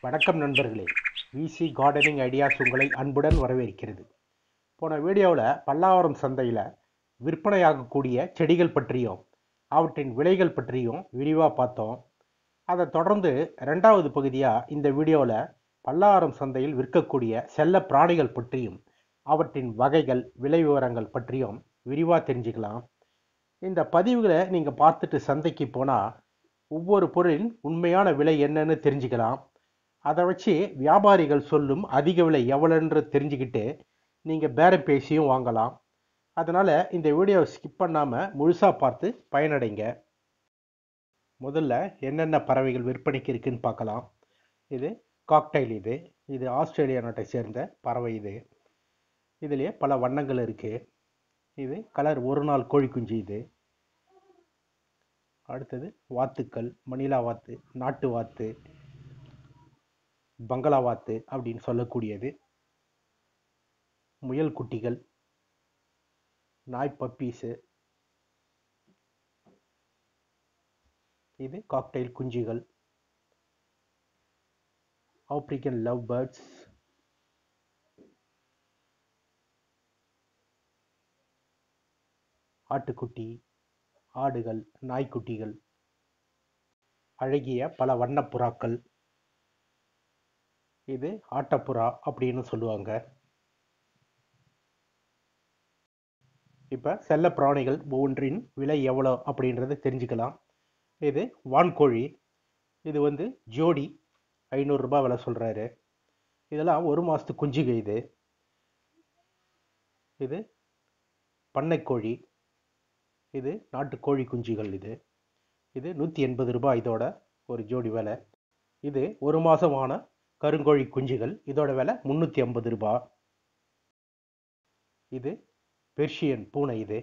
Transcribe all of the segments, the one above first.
வணக்கம் நண்பர்களே விசி gardening ideas உங்களை அன்புடன் வரவேற்கிறது போன வீடியோவில் பல்லாவரம் சந்தையில் விற்பனையாகக்கூடிய செடிகள் பற்றியும் அவற்றின் விலைகள் பற்றியும் விரிவாக பார்த்தோம் அதை தொடர்ந்து ரெண்டாவது பகுதியாக இந்த வீடியோவில் பல்லாவரம் சந்தையில் விற்கக்கூடிய செல்ல பிராணிகள் பற்றியும் அவற்றின் வகைகள் விலை விவரங்கள் பற்றியும் விரிவாக தெரிஞ்சுக்கலாம் இந்த பதிவுகளை நீங்கள் பார்த்துட்டு சந்தைக்கு போனால் ஒவ்வொரு பொருளின் உண்மையான விலை என்னன்னு தெரிஞ்சுக்கலாம் அதை வச்சு வியாபாரிகள் சொல்லும் அதிக விலை எவ்வளோன்று தெரிஞ்சுக்கிட்டு நீங்கள் பேரம் பேசியும் வாங்கலாம் அதனால் இந்த வீடியோவை ஸ்கிப் பண்ணாமல் முழுசாக பார்த்து பயனடைங்க முதல்ல என்னென்ன பறவைகள் விற்பனைக்கு இருக்குன்னு பார்க்கலாம் இது காக்டைல் இது இது ஆஸ்திரேலியா நாட்டை சேர்ந்த பறவை இது இதுலேயே பல வண்ணங்கள் இருக்குது இது கலர் ஒரு நாள் கோழி குஞ்சு இது அடுத்தது வாத்துக்கள் மணிலா வாத்து நாட்டு வாத்து பங்களா வாத்து அப்படின்னு சொல்லக்கூடியது முயல் குட்டிகள் நாய் பப்பீஸு இது காக்டைல் குஞ்சுகள் ஆப்ரிக்கன் லவ் பேர்ட்ஸ் ஆட்டுக்குட்டி ஆடுகள் நாய்க்குட்டிகள் அழகிய பல வண்ணப் புறாக்கள் இது ஆட்டப்புறா அப்படின்னு சொல்லுவாங்க இப்போ செல்ல பிராணிகள் ஒவ்வொன்றின் விலை எவ்வளோ அப்படின்றத தெரிஞ்சுக்கலாம் இது வான்கோழி இது வந்து ஜோடி ஐநூறுரூபா விலை சொல்கிறாரு இதெல்லாம் ஒரு மாதத்து குஞ்சுக இது இது பண்ணைக்கோழி இது நாட்டுக்கோழி குஞ்சுகள் இது இது நூற்றி எண்பது ரூபாய் இதோட ஒரு ஜோடி விலை இது ஒரு மாதமான கருங்கோழி குஞ்சுகள் இதோட விலை முந்நூற்றி ஐம்பது ரூபாய் இது பெர்ஷியன் பூனை இது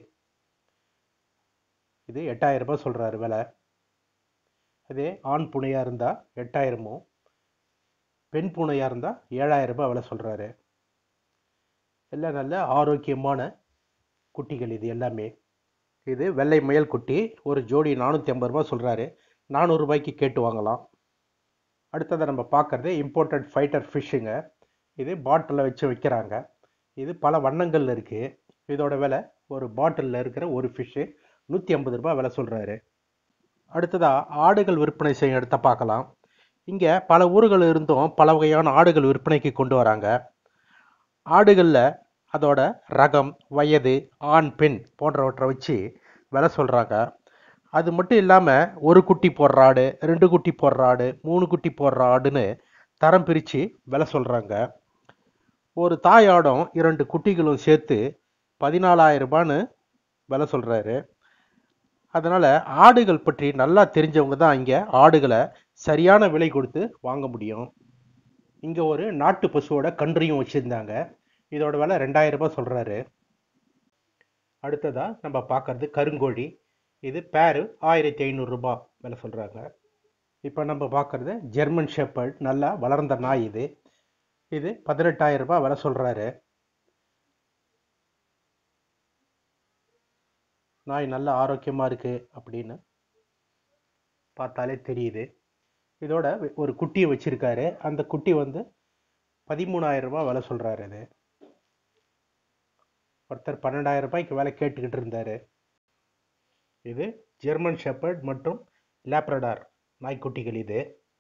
இது எட்டாயிரம் ரூபாய் சொல்கிறாரு விலை அதே ஆண் பூனையாக இருந்தால் எட்டாயிரமும் பெண் பூனையாக இருந்தால் ஏழாயிரம் ரூபாய் விலை சொல்கிறாரு எல்லாம் நல்ல ஆரோக்கியமான குட்டிகள் இது எல்லாமே இது வெள்ளை முயல் குட்டி ஒரு ஜோடி நானூற்றி ஐம்பது ரூபா சொல்கிறாரு நானூறுரூபாய்க்கு கேட்டு வாங்கலாம் அடுத்ததை நம்ம பார்க்குறது இம்போர்ட்டட் ஃபைட்டர் ஃபிஷ்ஷுங்க இது பாட்டிலில் வச்சு வைக்கிறாங்க இது பல வண்ணங்களில் இருக்குது இதோட விலை ஒரு பாட்டிலில் இருக்கிற ஒரு ஃபிஷ்ஷு நூற்றி ஐம்பது ரூபா விலை சொல்கிறாரு அடுத்ததாக ஆடுகள் விற்பனை செய்ய இடத்த பார்க்கலாம் இங்கே பல ஊர்கள் இருந்தும் பல வகையான ஆடுகள் விற்பனைக்கு கொண்டு வராங்க ஆடுகளில் அதோட ரகம் வயது ஆண் பெண் போன்றவற்றை வச்சு விலை சொல்கிறாங்க அது மட்டும் இல்லாமல் ஒரு குட்டி போடுற ஆடு ரெண்டு குட்டி போடுற ஆடு மூணு குட்டி போடுற ஆடுன்னு தரம் பிரித்து விலை சொல்கிறாங்க ஒரு தாய் ஆடும் இரண்டு குட்டிகளும் சேர்த்து பதினாலாயிரம் ரூபான்னு விலை சொல்கிறாரு அதனால் ஆடுகள் பற்றி நல்லா தெரிஞ்சவங்க தான் இங்கே ஆடுகளை சரியான விலை கொடுத்து வாங்க முடியும் இங்கே ஒரு நாட்டு பசுவோட கன்றையும் வச்சுருந்தாங்க இதோட விலை ரெண்டாயிரம் ரூபாய் சொல்கிறாரு அடுத்ததாக நம்ம பார்க்கறது கருங்கோழி இது பேரு ஆயிரத்தி ஐநூறுரூபா விலை சொல்கிறாங்க இப்போ நம்ம பார்க்குறது ஜெர்மன் ஷெப்பர்ட் நல்லா வளர்ந்த நாய் இது இது பதினெட்டாயிரம் ரூபாய் விலை சொல்கிறாரு நாய் நல்ல ஆரோக்கியமாக இருக்குது அப்படின்னு பார்த்தாலே தெரியுது இதோட ஒரு குட்டியை வச்சுருக்காரு அந்த குட்டி வந்து பதிமூணாயிரம் ரூபாய் விலை சொல்கிறாரு இது ஒருத்தர் பன்னெண்டாயிரம் ரூபாய்க்கு வேலை கேட்டுக்கிட்டு இருந்தார் இது ஜெர்மன் ஷெப்பர்ட் மற்றும் லேப்ரடார் நாய்க்குட்டிகள் இது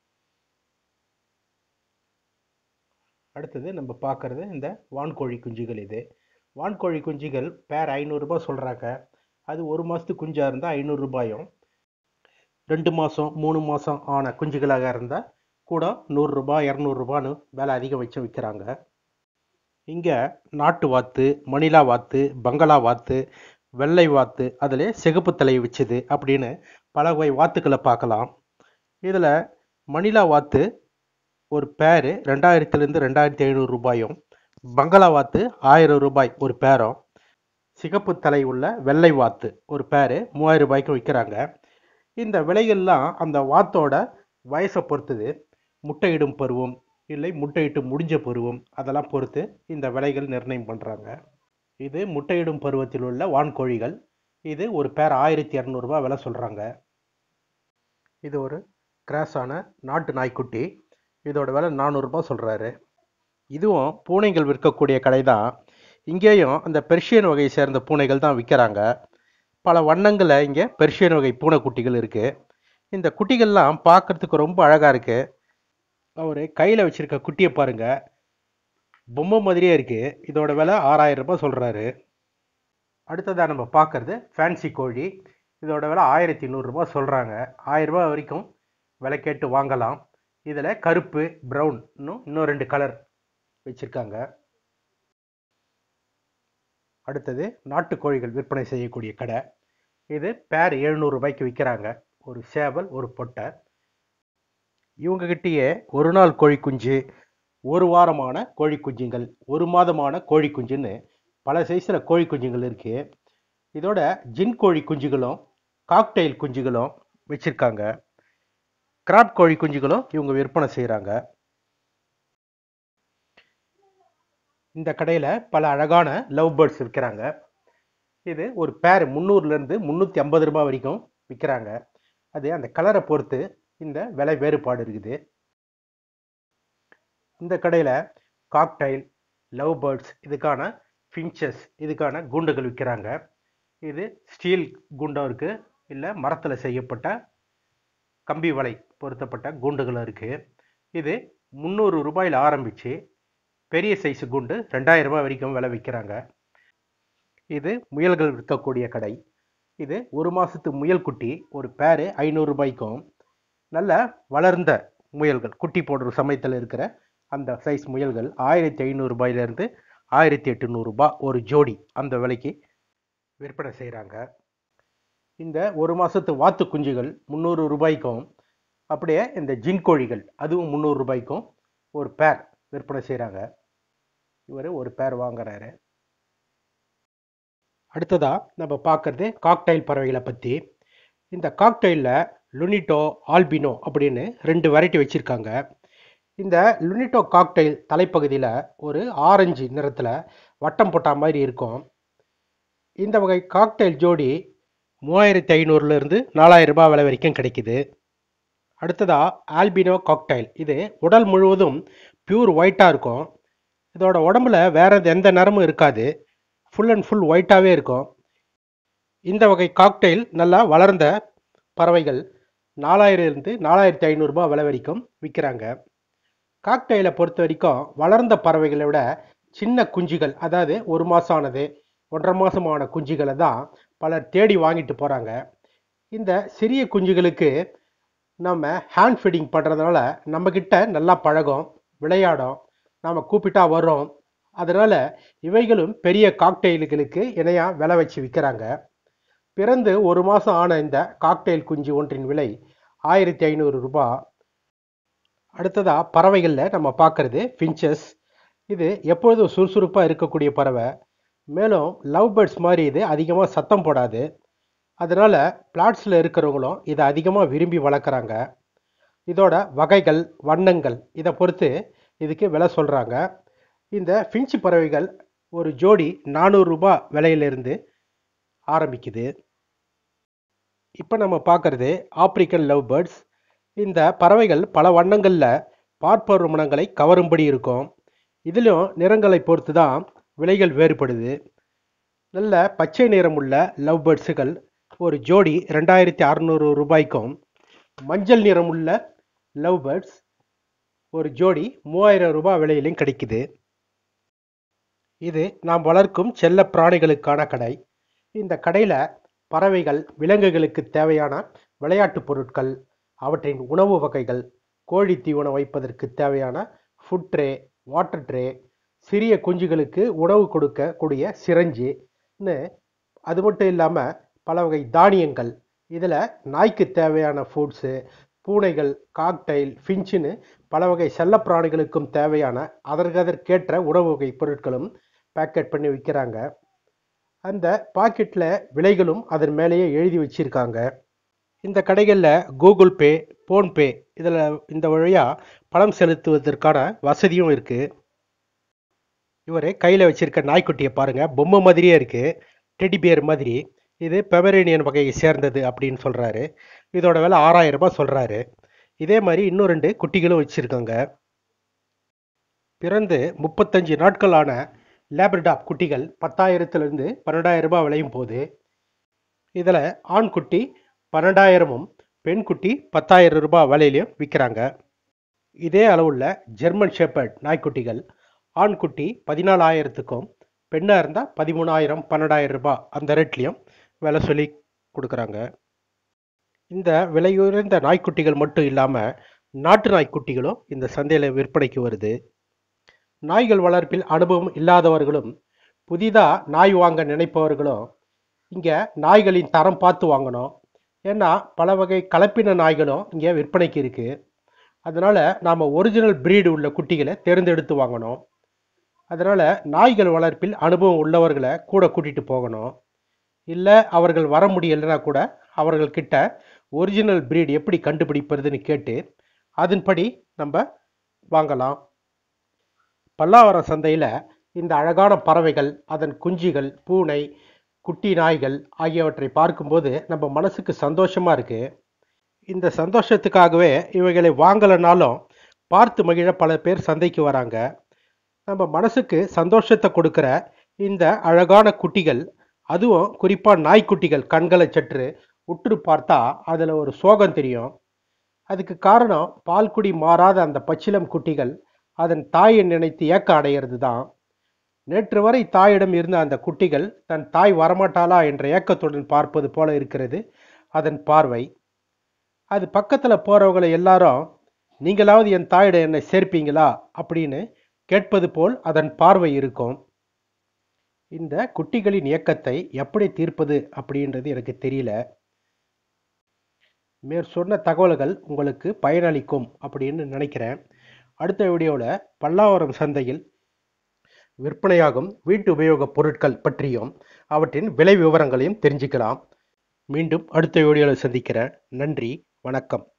அடுத்தது நம்ம பார்க்குறது இந்த வான்கோழி குஞ்சுகள் இது வான்கோழி குஞ்சுகள் பேர் ஐநூறுரூபா சொல்கிறாங்க அது ஒரு மாதத்து குஞ்சாக இருந்தால் ஐநூறுரூபாயும் ரெண்டு மாதம் மூணு மாதம் ஆன குஞ்சுகளாக இருந்தால் கூட நூறுரூபா இரநூறுபான்னு விலை அதிகம் வச்சு விற்கிறாங்க இங்கே நாட்டு வாத்து மணிலா வாத்து பங்களா வாத்து வெள்ளை வாத்து அதில் சிகப்பு தலை வச்சுது அப்படின்னு பல வகை வாத்துக்களை பார்க்கலாம் இதில் மணிலா வாத்து ஒரு பேரு ரெண்டாயிரத்துலேருந்து ரெண்டாயிரத்தி ஐநூறு ரூபாயும் பங்களா வாத்து ஆயிரம் ரூபாய் ஒரு பேரும் சிகப்பு தலை உள்ள வெள்ளை வாத்து ஒரு பேரு மூவாயிரம் ரூபாய்க்கு விற்கிறாங்க இந்த விலைகள்லாம் அந்த வாத்தோட வயசை பொறுத்தது முட்டையிடும் பருவம் இல்லை முட்டையிட்டு முடிஞ்ச பருவம் அதெல்லாம் பொறுத்து இந்த விலைகள் நிர்ணயம் பண்ணுறாங்க இது முட்டையிடும் பருவத்தில் உள்ள வான்கோழிகள் இது ஒரு பேர் ஆயிரத்தி இரநூறுபா விலை சொல்கிறாங்க இது ஒரு கிராஸான நாட்டு நாய்க்குட்டி இதோட விலை நானூறுரூபா சொல்கிறாரு இதுவும் பூனைகள் விற்கக்கூடிய கடை தான் இங்கேயும் அந்த பெர்ஷியன் வகையை சேர்ந்த பூனைகள் தான் விற்கிறாங்க பல வண்ணங்களில் இங்கே பெர்ஷியன் வகை பூனைக்குட்டிகள் இருக்குது இந்த குட்டிகள்லாம் பார்க்கறதுக்கு ரொம்ப அழகாக இருக்குது அவர் கையில் வச்சிருக்க குட்டியை பாருங்க பொம்மை மாதிரியே இருக்குது இதோட விலை ஆறாயிரம் ரூபாய் சொல்கிறாரு அடுத்ததாக நம்ம பார்க்குறது ஃபேன்சி கோழி இதோட விலை ஆயிரத்தி நூறுரூபா சொல்கிறாங்க ஆயிரரூபா வரைக்கும் விலை கேட்டு வாங்கலாம் இதில் கருப்பு ப்ரௌன் இன்னும் இன்னும் ரெண்டு கலர் வச்சுருக்காங்க அடுத்தது நாட்டுக்கோழிகள் விற்பனை செய்யக்கூடிய கடை இது பேர் எழுநூறு ரூபாய்க்கு விற்கிறாங்க ஒரு சேவல் ஒரு பொட்டை இவங்ககிட்டயே ஒரு நாள் கோழி குஞ்சு ஒரு வாரமான கோழி குஞ்சுங்கள் ஒரு மாதமான கோழி குஞ்சுன்னு பல சைஸில் கோழி குஞ்சுகள் இருக்குது இதோட ஜின் கோழி குஞ்சுகளும் காக்டெயில் குஞ்சுகளும் வச்சுருக்காங்க கிராப் கோழி குஞ்சுகளும் இவங்க விற்பனை செய்கிறாங்க இந்த கடையில் பல அழகான லவ் பேர்ட்ஸ் விற்கிறாங்க இது ஒரு பேர் முந்நூறுலேருந்து முந்நூற்றி ஐம்பது ரூபாய் வரைக்கும் விற்கிறாங்க அது அந்த கலரை பொறுத்து இந்த விலை வேறுபாடு இருக்குது இந்த கடையில் காக்டைல் லவ் பேர்ட்ஸ் இதுக்கான ஃபின்ச்சஸ் இதுக்கான குண்டுகள் விற்கிறாங்க இது ஸ்டீல் குண்டும் இருக்குது இல்லை மரத்தில் செய்யப்பட்ட கம்பி வலை பொருத்தப்பட்ட குண்டுகளும் இருக்குது இது முந்நூறு ரூபாயில் ஆரம்பித்து பெரிய சைஸு குண்டு ரெண்டாயிரம் ரூபாய் வரைக்கும் விலை விற்கிறாங்க இது முயல்கள் விற்கக்கூடிய கடை இது ஒரு மாதத்து முயல் குட்டி ஒரு பேரு ஐநூறு ரூபாய்க்கும் நல்ல வளர்ந்த முயல்கள் குட்டி போடுற சமயத்தில் இருக்கிற அந்த சைஸ் முயல்கள் ஆயிரத்தி ஐநூறு ரூபாயிலேருந்து ஆயிரத்தி எட்டுநூறுபா ஒரு ஜோடி அந்த விலைக்கு விற்பனை செய்கிறாங்க இந்த ஒரு மாதத்து வாத்து குஞ்சுகள் முந்நூறு ரூபாய்க்கும் அப்படியே இந்த ஜின் கோழிகள் அதுவும் முந்நூறு ரூபாய்க்கும் ஒரு பேர் விற்பனை செய்கிறாங்க இவர் ஒரு பேர் வாங்குறாரு அடுத்ததாக நம்ம பார்க்குறது காக்டைல் பறவைகளை பற்றி இந்த காக்டைலில் லுனிட்டோ ஆல்பினோ அப்படின்னு ரெண்டு வெரைட்டி வச்சுருக்காங்க இந்த லுனிட்டோ காக்டைல் தலைப்பகுதியில் ஒரு ஆரஞ்சு நிறத்தில் வட்டம் போட்டா மாதிரி இருக்கும் இந்த வகை காக்டைல் ஜோடி மூவாயிரத்தி ஐநூறுலேருந்து நாலாயிரம் ரூபாய் விலை வரைக்கும் கிடைக்குது அடுத்ததாக ஆல்பினோ காக்டைல் இது உடல் முழுவதும் பியூர் ஒயிட்டாக இருக்கும் இதோட உடம்புல வேற எந்த நிறமும் இருக்காது ஃபுல் அண்ட் ஃபுல் ஒயிட்டாகவே இருக்கும் இந்த வகை காக்டெயில் நல்லா வளர்ந்த பறவைகள் நாலாயிரம்லேருந்து நாலாயிரத்தி ஐநூறுரூபா விலை வரைக்கும் விற்கிறாங்க காக்டெயிலை பொறுத்த வரைக்கும் வளர்ந்த பறவைகளை விட சின்ன குஞ்சுகள் அதாவது ஒரு மாதம் ஆனது ஒன்றரை மாதமான குஞ்சுகளை தான் பலர் தேடி வாங்கிட்டு போகிறாங்க இந்த சிறிய குஞ்சுகளுக்கு நம்ம ஹேண்ட் ஃபீடிங் பண்ணுறதுனால நம்மக்கிட்ட நல்லா பழகும் விளையாடும் நாம் கூப்பிட்டா வரோம் அதனால் இவைகளும் பெரிய காக்டெயில்களுக்கு இணையாக விலை வச்சு விற்கிறாங்க பிறந்து ஒரு மாதம் ஆன இந்த காக்டெயில் குஞ்சு ஒன்றின் விலை ஆயிரத்தி ஐநூறு ரூபாய் அடுத்ததாக பறவைகளில் நம்ம பார்க்குறது ஃபின்ச்சஸ் இது எப்பொழுதும் சுறுசுறுப்பாக இருக்கக்கூடிய பறவை மேலும் லவ் பேர்ட்ஸ் மாதிரி இது அதிகமாக சத்தம் போடாது அதனால் பிளாட்ஸில் இருக்கிறவங்களும் இதை அதிகமாக விரும்பி வளர்க்குறாங்க இதோட வகைகள் வண்ணங்கள் இதை பொறுத்து இதுக்கு விலை சொல்கிறாங்க இந்த ஃபின்ச் பறவைகள் ஒரு ஜோடி நானூறுரூபா விலையிலிருந்து ஆரம்பிக்குது இப்போ நம்ம பார்க்குறது ஆப்பிரிக்கன் லவ் பேர்ட்ஸ் இந்த பறவைகள் பல வண்ணங்களில் பார்ப்பவர் மனங்களை கவரும்படி இருக்கும் இதிலும் நிறங்களை பொறுத்து தான் விலைகள் வேறுபடுது நல்ல பச்சை நிறமுள்ள லவ் பேர்ட்ஸுகள் ஒரு ஜோடி ரெண்டாயிரத்தி அறநூறு ரூபாய்க்கும் மஞ்சள் நிறமுள்ள லவ் பேர்ட்ஸ் ஒரு ஜோடி மூவாயிரம் ரூபாய் விலையிலும் கிடைக்குது இது நாம் வளர்க்கும் செல்ல பிராணிகளுக்கான கடை இந்த கடையில் பறவைகள் விலங்குகளுக்கு தேவையான விளையாட்டுப் பொருட்கள் அவற்றின் உணவு வகைகள் கோழி தீவனம் வைப்பதற்கு தேவையான ஃபுட் ட்ரே வாட்டர் ட்ரே சிறிய குஞ்சுகளுக்கு உணவு கொடுக்கக்கூடிய சிரஞ்சுன்னு அது மட்டும் இல்லாமல் பல வகை தானியங்கள் இதில் நாய்க்கு தேவையான ஃபுட்ஸு பூனைகள் காக்டைல் ஃபின்ச்சுன்னு பல வகை செல்லப்பிராணிகளுக்கும் தேவையான அதற்கதற்கேற்ற உணவு வகை பொருட்களும் பேக்கெட் பண்ணி விற்கிறாங்க அந்த பாக்கெட்டில் விலைகளும் அதன் மேலேயே எழுதி வச்சிருக்காங்க இந்த கடைகளில் கூகுள் பே ஃபோன்பே இதில் இந்த வழியாக பணம் செலுத்துவதற்கான வசதியும் இருக்குது இவர் கையில் வச்சிருக்க நாய்க்குட்டியை பாருங்கள் பொம்மை மாதிரியே இருக்குது டெடி பியர் மாதிரி இது பெமரேனியன் வகையை சேர்ந்தது அப்படின்னு சொல்கிறாரு இதோட விலை ஆறாயிரம் ரூபாய் சொல்கிறாரு இதே மாதிரி இன்னும் ரெண்டு குட்டிகளும் வச்சுருக்காங்க பிறந்து முப்பத்தஞ்சு நாட்களான லேப்ரடாப் குட்டிகள் பத்தாயிரத்துலேருந்து பன்னெண்டாயிரம் ரூபாய் விளையும் போது இதில் ஆண் குட்டி பன்னெண்டாயிரமும் பெண் குட்டி பத்தாயிரம் ரூபாய் விலையிலையும் விற்கிறாங்க இதே அளவுள்ள ஜெர்மன் ஷெப்பர்ட் நாய்க்குட்டிகள் ஆண் குட்டி பதினாலாயிரத்துக்கும் பெண்ணாக இருந்தால் பதிமூணாயிரம் பன்னெண்டாயிரம் ரூபாய் அந்த ரேட்லேயும் விலை சொல்லி கொடுக்குறாங்க இந்த விலையுயர்ந்த நாய்க்குட்டிகள் மட்டும் இல்லாமல் நாட்டு நாய்க்குட்டிகளும் இந்த சந்தையில் விற்பனைக்கு வருது நாய்கள் வளர்ப்பில் அனுபவம் இல்லாதவர்களும் புதிதாக நாய் வாங்க நினைப்பவர்களும் இங்கே நாய்களின் தரம் பார்த்து வாங்கணும் ஏன்னா பல வகை கலப்பின நாய்களும் இங்கே விற்பனைக்கு இருக்குது அதனால் நாம் ஒரிஜினல் பிரீடு உள்ள குட்டிகளை தேர்ந்தெடுத்து வாங்கணும் அதனால் நாய்கள் வளர்ப்பில் அனுபவம் உள்ளவர்களை கூட கூட்டிகிட்டு போகணும் இல்லை அவர்கள் வர முடியலைன்னா கூட அவர்கள்கிட்ட ஒரிஜினல் பிரீட் எப்படி கண்டுபிடிப்பதுன்னு கேட்டு அதன்படி நம்ம வாங்கலாம் பல்லாவரம் சந்தையில் இந்த அழகான பறவைகள் அதன் குஞ்சுகள் பூனை குட்டி நாய்கள் ஆகியவற்றை பார்க்கும்போது நம்ம மனசுக்கு சந்தோஷமாக இருக்குது இந்த சந்தோஷத்துக்காகவே இவைகளை வாங்கலைனாலும் பார்த்து மகிழ பல பேர் சந்தைக்கு வராங்க நம்ம மனசுக்கு சந்தோஷத்தை கொடுக்குற இந்த அழகான குட்டிகள் அதுவும் குறிப்பாக நாய்க்குட்டிகள் கண்களை சற்று உற்று பார்த்தா அதில் ஒரு சோகம் தெரியும் அதுக்கு காரணம் பால்குடி மாறாத அந்த பச்சிலம் குட்டிகள் அதன் தாயை நினைத்து ஏக்க அடையிறது தான் நேற்று வரை தாயிடம் இருந்த அந்த குட்டிகள் தன் தாய் வரமாட்டாளா என்ற ஏக்கத்துடன் பார்ப்பது போல இருக்கிறது அதன் பார்வை அது பக்கத்தில் போகிறவங்களை எல்லாரும் நீங்களாவது என் தாயிடம் என்னை சேர்ப்பீங்களா அப்படின்னு கேட்பது போல் அதன் பார்வை இருக்கும் இந்த குட்டிகளின் இயக்கத்தை எப்படி தீர்ப்பது அப்படின்றது எனக்கு தெரியல மேற் சொன்ன தகவல்கள் உங்களுக்கு பயனளிக்கும் அப்படின்னு நினைக்கிறேன் அடுத்த வீடியோவில் பல்லாவரம் சந்தையில் விற்பனையாகும் வீட்டு உபயோகப் பொருட்கள் பற்றியும் அவற்றின் விலை விவரங்களையும் தெரிஞ்சுக்கலாம் மீண்டும் அடுத்த வீடியோவில் சந்திக்கிறேன் நன்றி வணக்கம்